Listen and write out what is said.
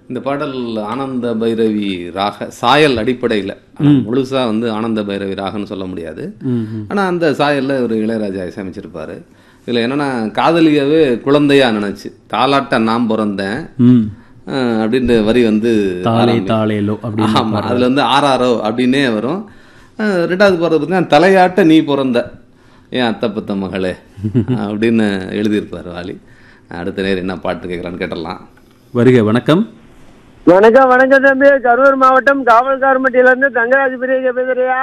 இந்த பாடல் ஆனந்த பைரவி ராக சாயல் அடிப்படையில் முழுசா வந்து ஆனந்த பைரவி ராகன்னு சொல்ல முடியாது ம் ம். ஆனா அந்த சாயல்ல ஒரு இளையராஜா இசையமைச்சிருப்பாரு இதுல என்னன்னா காதலியாவே குழந்தையா நினைச்சு தாலாட்ட நான் பிறந்தேன் ம் அஹ் அப்படின்ற வரி வந்து தாலே ஆரம்பிக்கும். தாளேலோ அப்படின்னு ஆமா அதுல வந்து ஆறாரோ அப்படின்னே வரும் அஹ் ரெண்டாவது பாடுறது பார்த்தீங்கன்னா தலையாட்ட நீ பிறந்த ஏன் அத்தை பத்த மகளே அப்படின்னு எழுதியிருப்பார் வாலி அடுத்த நேரம் என்ன பாட்டு கேட்குறான்னு கேட்டலாம் வருக வணக்கம் வணக்கம் வணக்கம் தம்பி கரூர் மாவட்டம் காவல்காரமட்டியில இருந்து தங்கராஜ் பெரிய பேசுறியா